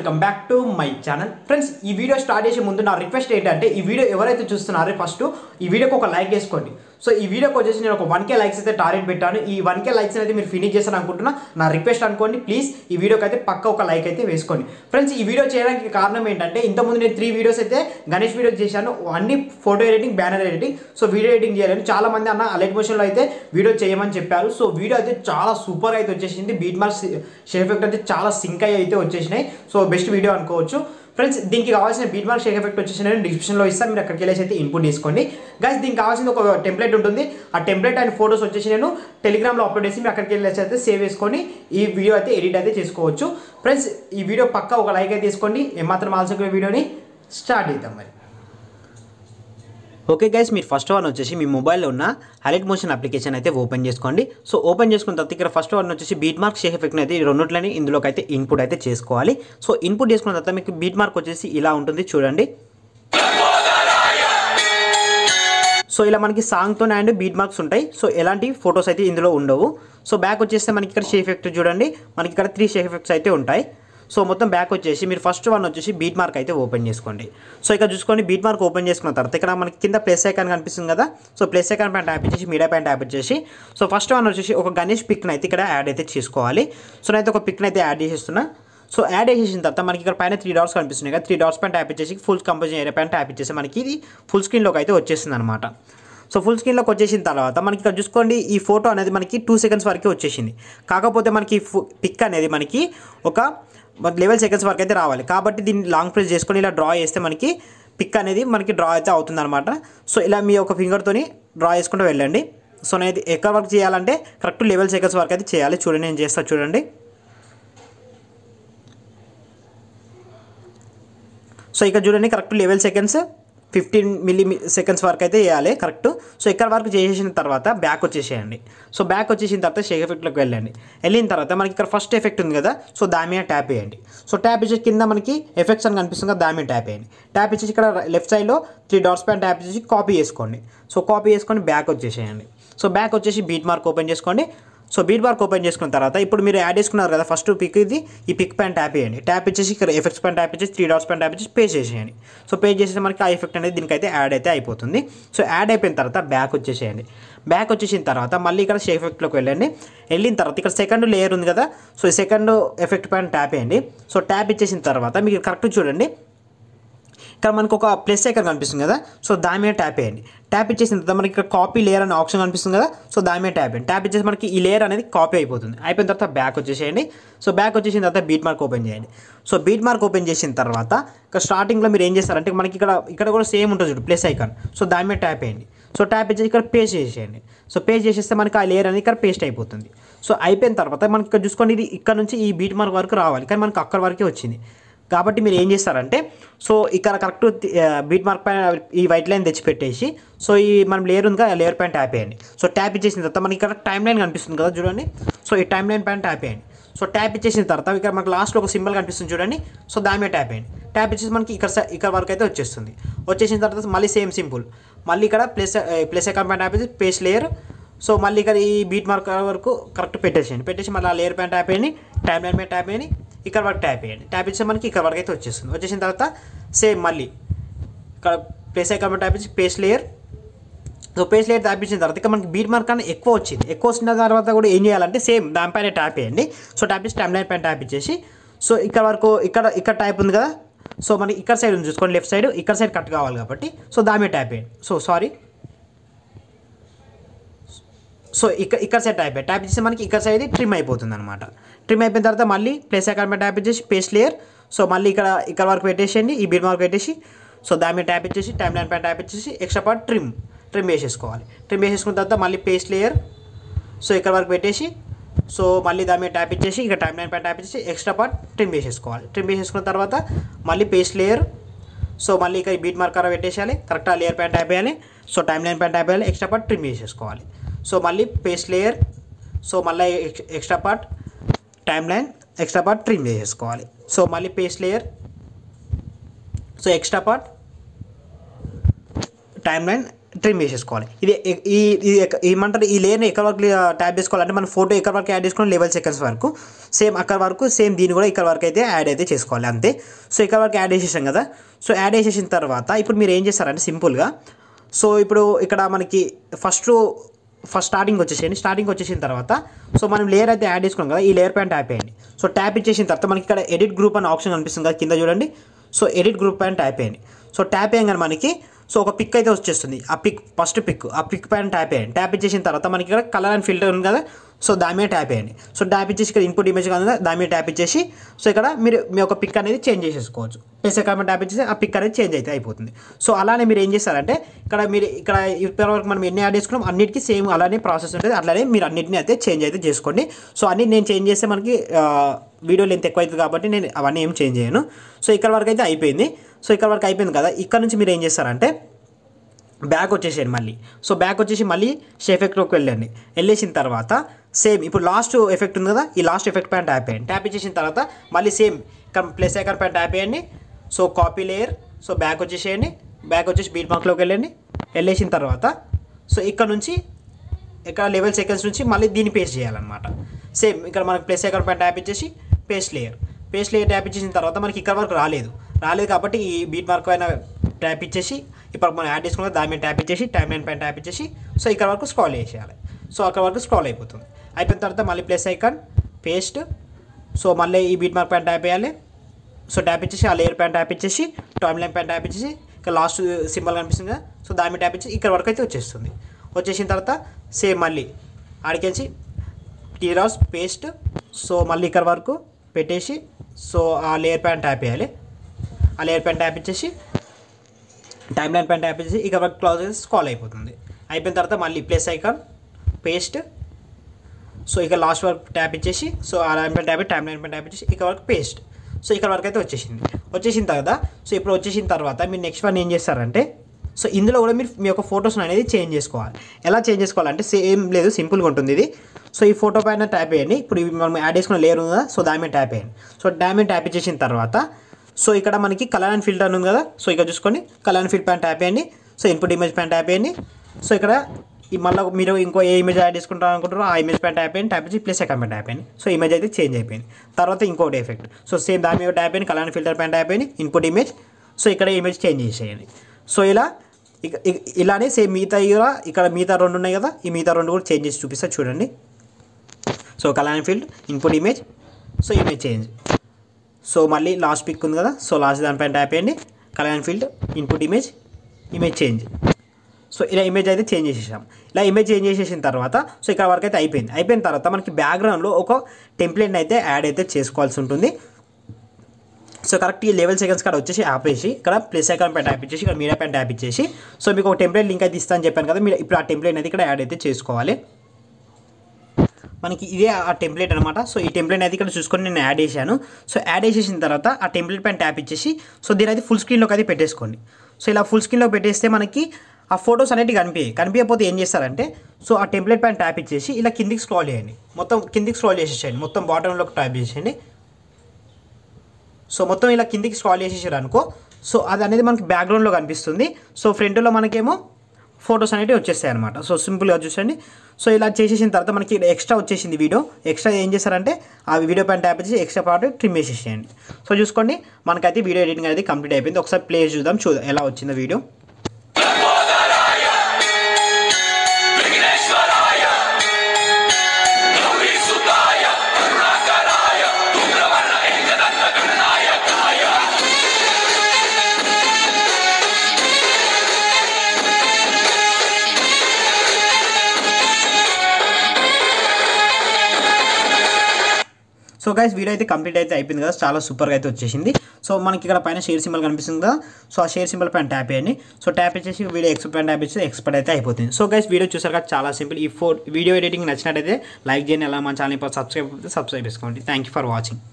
Welcome back to my channel friends ఈ video start చేసే ముందు నా రిక్వెస్ట్ ఏంటంటే ఈ వీడియో ఎవరైతే చూస్తున్నారో ఫస్ట్ ఈ వీడియోకి ఒక లైక్ వేసుకోండి సో ఈ వీడియోకి వచ్చేసి నేను ఒక వన్ కే లైక్స్ అయితే టార్గెట్ పెట్టాను ఈ వన్ కే లైక్స్ అయితే మీరు ఫినిష్ చేస్తాను అనుకుంటున్నా నా రిక్వెస్ట్ అనుకోండి ప్లీజ్ ఈ వీడియోకి అయితే పక్క ఒక లైక్ అయితే వేసుకోండి ఫ్రెండ్స్ ఈ వీడియో చేయడానికి కారణం ఏంటంటే ఇంతకుముందు నేను త్రీ వీడియోస్ అయితే గణేష్ వీడియోస్ చేశాను అన్ని photo editing banner editing so video editing చేయాలని చాలా మంది అన్న అలైట్ మోషన్లో అయితే వీడియో చేయమని చెప్పారు సో వీడియో అయితే చాలా సూపర్ అయితే వచ్చేసింది బీట్ మార్క్స్ షేక్ ఎఫెక్ట్ అయితే చాలా సింక్ అయ్యి అయితే వచ్చేసినాయి సో బెస్ట్ వీడియో అనుకోవచ్చు ఫ్రెండ్స్ దీనికి కావాల్సిన బీట్ మార్క్ షేక్ ఎఫెక్ట్ వచ్చేసి నేను డిస్క్రిప్షన్లో ఇస్తాను మీరు అక్కడికి వెళ్ళేసి అయితే ఇన్పుట్ తీసుకోండి గైస్ దీనికి కావాల్సిన ఒక టెంప్లెట్ ఉంటుంది ఆ టెంప్లెట్ అండ్ ఫోటోస్ వచ్చేసి నేను టెలిగ్రామ్లో అప్లోడ్ చేసి మీరు అక్కడికి వెళ్ళేసి అయితే సేవ్ చేసుకొని ఈ వీడియో అయితే ఎడిట్ అయితే చేసుకోవచ్చు ఫ్రెండ్స్ ఈ వీడియో పక్క ఒక లైక్ అయితే తీసుకోండి ఏమాత్రం ఆల్సో వీడియోని స్టార్ట్ చేద్దాం మరి ఓకే గైస్ మీరు ఫస్ట్ వన్ వచ్చేసి మీ మొబైల్లో ఉన్న హైలైట్ మోషన్ అప్లికేషన్ అయితే ఓపెన్ చేసుకోండి సో ఓపెన్ చేసుకున్న తర్వాత ఇక్కడ ఫస్ట్ వన్ వచ్చేసి బీట్ మార్క్ షేక్ ఎఫెక్ట్ అయితే ఈ రెండుట్లని ఇందులోకి అయితే ఇన్పుట్ అయితే చేసుకోవాలి సో ఇన్పుట్ చేసుకున్న తర్వాత మీకు బీట్ మార్క్ వచ్చేసి ఇలా ఉంటుంది చూడండి సో ఇలా మనకి సాంగ్తో అండ్ బీట్ మార్క్స్ ఉంటాయి సో ఎలాంటి ఫొటోస్ అయితే ఇందులో ఉండవు సో బ్యాక్ వచ్చేస్తే మనకి ఇక్కడ షేక్ ఎఫెక్ట్ చూడండి మనకి ఇక్కడ త్రీ షేక్ ఎఫెక్ట్స్ అయితే ఉంటాయి సో మొత్తం బ్యాక్ వచ్చేసి మీరు ఫస్ట్ వన్ వచ్చేసి బీట్ మార్క్ అయితే ఓపెన్ చేసుకోండి సో ఇక్కడ చూసుకోండి బీట్ మార్క్ ఓపెన్ చేసుకున్న తర్వాత ఇక్కడ మనకి కింద ప్లేస్ ఐకాన్ కనిపిస్తుంది కదా సో ప్లేస్ ఐకాన్ పైన ట్యాప్ చేసి మీడియా పైన ట్యాప్ చేసి సో ఫస్ట్ వన్ వచ్చేసి ఒక గణేష్ పిక్ని అయితే ఇక్కడ యాడ్ అయితే చేసుకోవాలి సో నేనైతే ఒక పిక్ని అయితే యాడ్ చేసేస్తున్నా సో యాడ్ చేసేసిన తర్వాత మనకి ఇక్కడ పైన త్రీ డాట్స్ కనిపిస్తున్నాయి కదా త్రీ డాట్స్ పైన ట్యాప్ చేసి ఫుల్ కంపోజిషన్ ఏరియా పైన ట్యాప్ చేసి మనకి ఇది ఫుల్ స్క్రీన్లోకి అయితే వచ్చేసింది అనమాట సో ఫుల్ స్క్రీన్లోకి వచ్చేసిన తర్వాత మనకి ఇక్కడ చూసుకోండి ఈ ఫోటో అనేది మనకి టూ సెకండ్స్ వరకే వచ్చేసింది కాకపోతే మనకి పిక్ అనేది మనకి ఒక లెవెల్ సెకండ్స్ వరకు అయితే రావాలి కాబట్టి దీన్ని లాంగ్ ప్రెస్ చేసుకొని ఇలా డ్రా చేస్తే మనకి పిక్ అనేది మనకి డ్రా అయితే అవుతుంది అనమాట సో ఇలా మీ ఒక ఫింగర్తోని డ్రా చేసుకుంటూ వెళ్ళండి సో నేను ఎక్కడ వరకు చేయాలంటే కరెక్ట్ లెవెల్ సెకండ్స్ వరకు అయితే చేయాలి చూడండి నేను చేస్తా చూడండి సో ఇక్కడ చూడండి correct level seconds fifteen milliseconds వరకు అయితే వేయాలి కరెక్ట్ సో ఇక్కడ వరకు చేసేసిన తర్వాత బ్యాక్ వచ్చేసేయండి సో బ్యాక్ వచ్చేసిన తర్వాత షేక్ ఎఫెక్ట్లోకి వెళ్ళండి వెళ్ళిన తర్వాత మనకి ఇక్కడ ఫస్ట్ ఎఫెక్ట్ ఉంది కదా సో దాని మీద ట్యాప్ వేయండి సో ట్యాప్ చేసి కింద మనకి ఎఫెక్ట్స్ అని కనిపిస్తుంది కదా దాని మీద ట్యాప్ వేయండి ట్యాప్ చేసి ఇక్కడ లెఫ్ట్ సైడ్లో త్రీ డాట్స్ పైన ట్యాప్ చేసి కాపీ చేసుకోండి సో కాపీ చేసుకొని బ్యాక్ వచ్చేసేయండి సో బ్యాక్ వచ్చేసి బీట్ మార్క్ ఓపెన్ చేసుకోండి సో బీట్ మార్క్ ఓపెన్ చేసుకున్న తర్వాత ఇప్పుడు మీరు యాడ్ చేసుకున్నారు కదా ఫస్ట్ పిక్ ఇది ఈ పిక్ పైన ట్యాప్ చేయండి ట్యాప్ ఇచ్చేసి ఇక్కడ ఎఫెక్ట్స్ పైన ట్యాప్ ఇచ్చేసి త్రీ డాట్స్ పైన ట్యాప్ ఇచ్చేసి పే చేసేయండి సో పే చేస్తే మనకి ఆ ఎఫెక్ట్ అనేది దీనికైతే యాడ్ అయితే అయిపోతుంది సో యాడ్ అయిపోయిన తర్వాత బ్యాక్ వచ్చేసేయండి బ్యాక్ వచ్చేసిన తర్వాత మళ్ళీ ఇక్కడ షేక్ ఎఫెక్ట్లోకి వెళ్ళండి వెళ్ళిన తర్వాత ఇక్కడ సెకండ్ లేయర్ ఉంది కదా సో ఈ సెకండ్ ఎఫెక్ట్ పైన ట్యాప్ చేయండి సో ట్యాప్ ఇచ్చేసిన తర్వాత మీకు కరెక్ట్ చూడండి ఇక్కడ మనకు ఒక ప్లస్ ఐకన్ కనిపిస్తుంది కదా సో దాని మీద ట్యాప్ చేయండి ట్యాప్ ఇచ్చేసిన తర్వాత మనకి ఇక్కడ కాపీ లేయర్ అనే ఆప్షన్ కనిపిస్తుంది కదా సో దాని మీద ట్యాప్ చేయండి ట్యాప్ ఇచ్చేసి మనకి ఈ లేయర్ అనేది కాపీ అయిపోతుంది అయిపోయిన తర్వాత బ్యాక్ వచ్చేసేయండి సో బ్యాక్ వచ్చేసిన తర్వాత బీట్ మార్క్ ఓపెన్ చేయండి సో బీట్ మార్క్ ఓపెన్ చేసిన తర్వాత ఇక్కడ స్టార్టింగ్లో మీరు ఏం చేస్తారంటే మనకి ఇక్కడ ఇక్కడ కూడా సేమ్ ఉంటుంది చూడు ప్లస్ ఐకాన్ సో దాని మీద ట్యాప్ చేయండి సో ట్యాప్ ఇచ్చేసి ఇక్కడ పేస్ట్ చేసేయండి సో పేస్ట్ చేసేస్తే మనకి ఆ లేయర్ అనేది ఇక్కడ పేస్ట్ అయిపోతుంది సో అయిపోయిన తర్వాత మనకి ఇక్కడ చూసుకోండి ఇది ఇక్కడ నుంచి ఈ బీట్ మార్క్ వరకు రావాలి కానీ మనకి అక్కడ వరకే వచ్చింది కాబట్టి మీరు ఏం చేస్తారంటే సో ఇక్కడ కరెక్ట్ బీట్ మార్క్ పైన ఈ వైట్ లైన్ తెచ్చిపెట్టేసి సో ఈ మనం లేయర్ ఉంది కదా లేయర్ పైన ట్యాప్ చేయండి సో ట్యాప్ ఇచ్చేసిన తర్వాత మనకి ఇక్కడ టైం లైన్ కనిపిస్తుంది కదా చూడండి సో ఈ టైం లైన్ పైన ట్యాప్ చేయండి సో ట్యాప్ ఇచ్చేసిన తర్వాత ఇక్కడ మనకు లాస్ట్లో ఒక సింబల్ కనిపిస్తుంది చూడండి సో దాని మీద ట్యాప్ చేయండి ట్యాప్ ఇచ్చేసి మనకి ఇక్కడ స- ఇక్కడ వరకు అయితే వచ్చేస్తుంది వచ్చేసిన తర్వాత మళ్ళీ సేమ్ సింపుల్ మళ్ళీ ఇక్కడ ప్లస్ ప్లస్ అకౌంట్ పైన ట్యాప్ చేసి పేస్ట్ లేయర్ సో మళ్ళీ ఇక్కడ ఈ బీట్ మార్క్ వరకు కరెక్ట్ పెట్టేసేయండి పెట్టేసి మళ్ళీ ఆ లేయర్ పైన ట్యాప్ చేయండి టైం లైన్ మీద ట్యాప్ చేయండి ఇక్కడ వరకు ట్యాప్ చేయండి ట్యాప్ ఇస్తే మనకి ఇక్కడ వరకు అయితే వచ్చేస్తుంది వచ్చేసిన తర్వాత సేమ్ మళ్ళీ ఇక్కడ ప్లేస్ ఐకాన్ ట్యాప్ చేసి paste layer so paste layer tap ఇచ్చిన తర్వాత ఇక మనకి బీట్ మార్క్ అనేది ఎక్కువ వచ్చింది ఎక్కువ వచ్చిన తర్వాత కూడా ఏం చేయాలంటే సేమ్ దానిపైన ట్యాప్ చేయండి సో ట్యాప్ చేసి టైం లైన్ పైన ట్యాప్ ఇచ్చేసి సో ఇక్కడ వరకు ఇక్కడ ఇక్కడ టైప్ ఉంది కదా సో మనకి ఇక్కడ సైడ్ ఉంది చూసుకోండి లెఫ్ట్ సైడ్ ఇక్కడ సైడ్ కట్ కావాలి కాబట్టి సో దాని మీద ట్యాప్ చేయండి సో సారీ సో ఇక్కడ ఇక్కడ సైడ్ ట్యాప్ చేయండి. ట్యాప్ చేస్తే మనకి ఇక్కడ సైడ్ ట్రిమ్ అయిపోతుంది అనమాట ట్రిమ్ అయిపోయిన తర్వాత మళ్ళీ ప్లేస్ అకాన్ మీద ట్యాప్ ఇచ్చేసి పేస్ట్ లేయర్ సో మళ్ళీ ఇక్కడ ఇక్కడ వరకు పెట్టేసేయండి ఈ బీట్ మార్క్ పెట్టేసి సో దాని మీద ట్యాప్ ఇచ్చేసి టైం లైన్ పైన ట్యాప్ ఇచ్చేసి ఎక్స్ట్రా పార్ట్ ట్రిమ్ ట్రిమ్ వేసేసుకోవాలి ట్రిమ్ వేసేసుకున్న తర్వాత మళ్ళీ పేస్ట్ లేయర్ సో ఇక్కడ వరకు పెట్టేసి సో మళ్ళీ దాని మీద ట్యాప్ ఇచ్చేసి ఇక టైం లైన్ పైన ట్యాప్ ఇచ్చేసి ఎక్స్ట్రా పార్ట్ ట్రిమ్ వేసేసుకోవాలి ట్రిమ్ వేసేసుకున్న తర్వాత మళ్ళీ పేస్ట్ లేయర్ సో మళ్ళీ ఇక ఈ బీట్ మార్కర్ పెట్టేసేయాలి కరెక్ట్ ఆ లేయర్ పైన ట్యాప్ చేయాలి సో టైం లైన్ పైన ట్యాప్ చేయాలి ఎక్స్ట్రా పార్ట్ ట్రిమ్ చేసేసుకోవాలి సో మళ్ళీ పేస్ట్ లేయర్ సో మళ్ళీ extra part time line extra part trim చేసేసుకోవాలి సో మళ్ళీ paste layer so extra part time line trim చేసేసుకోవాలి ఇది ఎ- ఈ ఇది ఎక్క- ఏమంటారు ఈ లేయర్ని ఎక్కడ వరకు ట్యాప్ చేసుకోవాలంటే మన ఫోటో ఎక్కడ వరకు యాడ్ చేసుకోవాలి లెవెల్ సెకండ్స్ వరకు సేమ్ అక్కడ వరకు సేమ్ దీన్ని కూడా ఇక్కడ వరకు అయితే యాడ్ అయితే చేసుకోవాలి అంతే సో ఇక్కడ వరకు యాడ్ చేసేసాం కదా సో యాడ్ చేసేసిన తర్వాత ఇప్పుడు మీరు ఏం చేస్తారంటే సింపుల్గా సో ఇప్పుడు ఇక్కడ మనకి ఫస్ట్ ఫస్ట్ స్టార్టింగ్ వచ్చేసేయండి స్టార్టింగ్ వచ్చేసిన తర్వాత సో మనం లేయర్ అయితే యాడ్ చేసుకున్నాం కదా ఈ లేయర్ పైన ట్యాప్ చేయండి సో ట్యాప్ ఇచ్చేసిన తర్వాత మనకి ఇక్కడ ఎడిట్ గ్రూప్ అనే ఆప్షన్ కనిపిస్తుంది కదా కింద చూడండి సో ఎడిట్ గ్రూప్ పైన ట్యాప్ చేయండి సో ట్యాప్ చేయగానే మనకి సో ఒక పిక్ అయితే వచ్చేస్తుంది ఆ పిక్ ఫస్ట్ పిక్ ఆ పిక్ పైన ట్యాప్ చేయండి ట్యాప్ ఇచ్చేసిన తర్వాత మనకి ఇక్కడ కలర్ అండ్ ఫిల్టర్ ఉంది కదా సో దాని మీద ట్యాప్ చేయండి సో ట్యాప్ ఇచ్చేసి ఇక్కడ ఇన్పుట్ ఇమేజ్ కాదు కదా దాని మీద ట్యాప్ ఇచ్చేసి సో ఇక్కడ మీరు మీ యొక్క పిక్ అనేది చేంజ్ చేసేసుకోవచ్చు ప్లస్ అకౌంట్ ట్యాప్ ఇచ్చేసి ఆ పిక్ అనేది చేంజ్ అయితే అయిపోతుంది సో అలానే మీరు ఏం చేస్తారంటే ఇక్కడ మీరు ఇక్కడ ఇప్పటివరకు మనం ఎన్ని యాడ్ చేసుకున్నాం అన్నిటికీ సేమ్ అలానే ప్రాసెస్ ఉంటుంది అట్లానే మీరు అన్నిటిని అయితే చేంజ్ అయితే చేసుకోండి సో అన్ని నేను చేంజ్ చేస్తే మనకి వీడియో లెంత్ ఎక్కువ అవుతుంది కాబట్టి నేను అవన్నీ ఏం చేంజ్ చేయను సో ఇక్కడ వరకు అయితే అయిపోయింది సో ఇక్కడ వరకు అయిపోయింది కదా ఇక్కడ నుంచి మీరు ఏం చేస్తారంటే బ్యాక్ వచ్చేసేయండి మళ్ళీ సో బ్యాక్ వచ్చేసి మళ్ళీ ఎఫెక్ట్లోకి వెళ్ళండి వెళ్ళేసిన తర్వాత సేమ్ ఇప్పుడు లాస్ట్ ఎఫెక్ట్ ఉంది కదా ఈ లాస్ట్ ఎఫెక్ట్ పైన ట్యాప్ చేయండి ట్యాప్ ఇచ్చేసిన తర్వాత మళ్ళీ సేమ్ ఇక్కడ ప్లస్ ఐకాన్ పైన ట్యాప్ చేయండి so copy layer so back వచ్చేసేయండి బ్యాక్ వచ్చేసి బీట్ మార్క్లోకి వెళ్ళండి వెళ్ళేసిన తర్వాత సో ఇక్కడ నుంచి ఇక్కడ లెవెల్ సెకండ్స్ నుంచి మళ్ళీ దీన్ని పేస్ట్ చేయాలన్నమాట సేమ్ ఇక్కడ మనకి ప్లస్ ఐకాన్ పైన ట్యాప్ ఇచ్చేసి paste layer paste layer tap ఇచ్చేసిన తర్వాత మనకి ఇక్కడ వరకు రాలేదు రాలేదు కాబట్టి ఈ బీట్ మార్క్ పైన ట్యాప్ ఇచ్చేసి ఇప్పుడు మనం యాడ్ చేసుకున్న దాని మీద ట్యాప్ ఇచ్చేసి టైం లైన్ పైన ట్యాప్ ఇచ్చేసి సో ఇక్కడ వరకు స్క్రాల్ చేసేయాలి సో అక్కడ వరకు స్క్రాల్ అయిపోతుంది అయిపోయిన తర్వాత మళ్ళీ ప్లస్ ఐకాన్ పేస్ట్ సో మళ్ళీ ఈ బీట్ మార్క్ పైన ట్యాప్ చేయాలి సో ట్యాప్ ఇచ్చేసి ఆ లేయర్ పైన ట్యాప్ ఇచ్చేసి టైం లైన్ పైన ట్యాప్ ఇచ్చేసి ఇక్కడ లాస్ట్ సింబల్ కనిపిస్తుంది కదా సో దాని మీద ట్యాప్ ఇచ్చి ఇక్కడ వరకు అయితే వచ్చేస్తుంది వచ్చేసిన తర్వాత సేమ్ మళ్ళీ ఆడికేసి టీరాస్ పేస్ట్ సో మళ్ళీ ఇక్కడ వరకు పెట్టేసి సో ఆ లేయర్ పైన ట్యాప్ చేయాలి ఆ లేయర్ పైన ట్యాప్ ఇచ్చేసి టైం లైన్ పైన ట్యాప్ చేసి ఇక్కడ వరకు క్లోజ్ చేసి స్కాల్ అయిపోతుంది అయిపోయిన తర్వాత మళ్ళీ ప్లస్ ఐకాన్ పేస్ట్ సో ఇక లాస్ట్ వరకు ట్యాప్ ఇచ్చేసి సో ఆ లైన్ పైన ట్యాప్ టైం లైన్ పైన ట్యాప్ ఇచ్చేసి ఇక్కడ వరకు పేస్ట్ సో ఇక్కడ వరకు అయితే వచ్చేసింది వచ్చేసిన తర్వాత సో ఇప్పుడు వచ్చేసిన తర్వాత మీరు నెక్స్ట్ వన్ ఏం చేస్తారంటే సో ఇందులో కూడా మీరు మీ యొక్క ఫొటోస్ అనేది చేంజ్ చేసుకోవాలి ఎలా చేంజ్ చేసుకోవాలంటే సేమ్ లేదు సింపుల్గా ఉంటుంది ఇది సో ఈ ఫోటో పైన ట్యాప్ చేయండి ఇప్పుడు ఇవి మనం యాడ్ చేసుకున్న లేయర్ ఉంది కదా సో దాని మీద ట్యాప్ చేయండి సో దాని మీద ట్యాప్ ఇచ్చేసిన తర్వాత సో ఇక్కడ మనకి కలర్ అండ్ ఫిల్టర్ ఉంది కదా సో ఇక్కడ చూసుకోండి కలర్ అండ్ ఫిల్ పైన ట్యాప్ చేయండి సో ఇన్పుట్ ఇమేజ్ పైన ట్యాప్ చేయండి సో ఇక్కడ ఈ మళ్ళీ మీరు ఇంకో ఏ ఇమేజ్ యాడ్ చేసుకుంటారు అనుకుంటారో ఆ ఇమేజ్ పైన ట్యాప్ చేయండి ట్యాప్ చేసి ప్లస్ అకౌంట్ పైన ట్యాప్ చేయండి సో ఇమేజ్ అయితే చేంజ్ అయిపోయింది తర్వాత ఇంకోటి ఎఫెక్ట్ సో సేమ్ దాని మీద ట్యాప్ చేయండి కలర్ అండ్ ఫిల్టర్ పైన ట్యాప్ చేయండి ఇన్పుట్ ఇమేజ్ సో ఇక్కడ ఇమేజ్ చేంజ్ చేసేయండి సో ఇలా ఇక ఇక- ఇలానే సేమ్ మిగతా కూడా ఇక్కడ మిగతా రెండు ఉన్నాయి కదా ఈ మిగతా రెండు కూడా చేంజ్ చేసి చూపిస్తా చూడండి so colour and field input image so image change so మళ్ళీ లాస్ట్ పిక్ ఉంది కదా సో లాస్ట్ దానిపైన ట్యాప్ చేయండి colour and field input image image change so ఇలా ఇమేజ్ అయితే చేంజ్ చేసేసాం ఇలా ఇమేజ్ చేంజ్ చేసేసిన తర్వాత సో ఇక్కడ వరకు అయితే అయిపోయింది అయిపోయిన తర్వాత మనకి బ్యాక్గ్రౌండ్లో ఒక టెంప్లెట్ని అయితే యాడ్ అయితే చేసుకోవాల్సి ఉంటుంది సో కరెక్ట్ ఈ లెవెల్ సెకండ్స్ కాడ వచ్చేసి ఆపేసి ఇక్కడ ప్లస్ ఐకాన్ పైన ట్యాప్ ఇచ్చేసి ఇక్కడ మీడియా పైన ట్యాప్ ఇచ్చేసి సో మీకు ఒక టెంప్లెట్ లింక్ అయితే ఇస్తాను చెప్పాను కదా మీరు ఇప్పుడు ఆ టెంప్లెట్ అయితే ఇక్కడ యాడ్ అయితే చేసుకోవాలి మనకి ఇదే ఆ టెంప్లెట్ అనమాట సో ఈ టెంప్లెట్ అయితే ఇక్కడ చూసుకొని నేను యాడ్ చేశాను సో యాడ్ చేసేసిన తర్వాత ఆ టెంప్లెట్ పైన ట్యాప్ ఇచ్చేసి సో దీని అయితే ఫుల్ స్క్రీన్లోకి అయితే పెట్టేసుకోండి సో ఇలా ఫుల్ స్క్రీన్లో పెట్టేస్తే మనకి ఆ ఫొటోస్ అనేవి కనిపించాయి కనిపించకపోతే ఏం చేస్తారంటే సో ఆ టెంప్లెట్ పైన ట్యాప్ ఇచ్చేసి ఇలా కిందికి స్క్రాల్ చేయండి మొత్తం కిందికి స్క్రాల్ చేసేసేయండి మొత్తం బాటంలోకి ట్యాప్ చేసేయండి సో మొత్తం ఇలా కిందికి స్క్రాల్ చేసేసారు అనుకో సో అది అనేది మనకి బ్యాక్గ్రౌండ్లో కనిపిస్తుంది సో ఫ్రంట్లో మనకేమో ఫొటోస్ అనేవి వచ్చేస్తాయి అనమాట సో సింపుల్గా చూసండి సో ఇలా చేసేసిన తర్వాత మనకి ఎక్స్ట్రా వచ్చేసింది వీడియో ఎక్స్ట్రా ఏం చేస్తారంటే ఆ వీడియో పైన ట్యాప్ చేసి ఎక్స్ట్రా పార్ట్ ట్రిమ్ చేసేసేయండి సో చూసుకోండి మనకైతే వీడియో ఎడిటింగ్ అనేది కంప్లీట్ అయిపోయింది ఒకసారి ప్లే చూద్దాం చూద్దాం ఎలా వచ్చిందో వీడియో సో గైస్ వీడియో అయితే కంప్లీట్ అయితే అయిపోయింది కదా చాలా సూపర్గా అయితే వచ్చేసింది సో మనకి ఇక్కడ పైన షేర్ సింబల్ కనిపిస్తుంది కదా సో ఆ షేర్ సింబల్ పైన ట్యాప్ చేయండి సో ట్యాప్ చేసి వీడియో ఎక్స్పర్ట్ పైన ట్యాప్ చేసి ఎక్స్పర్ట్ అయితే అయిపోతుంది సో గైస్ వీడియో చూసారు కదా చాలా సింపుల్ ఈ ఫోర్ వీడియో ఎడిటింగ్ నచ్చినట్టయితే లైక్ చేయండి అలా మన ఛానల్ సబ్స్క్రైబ్ సబ్స్క్రైబ్ చేసుకోండి థ్యాంక్ యూ ఫర్ వాచింగ్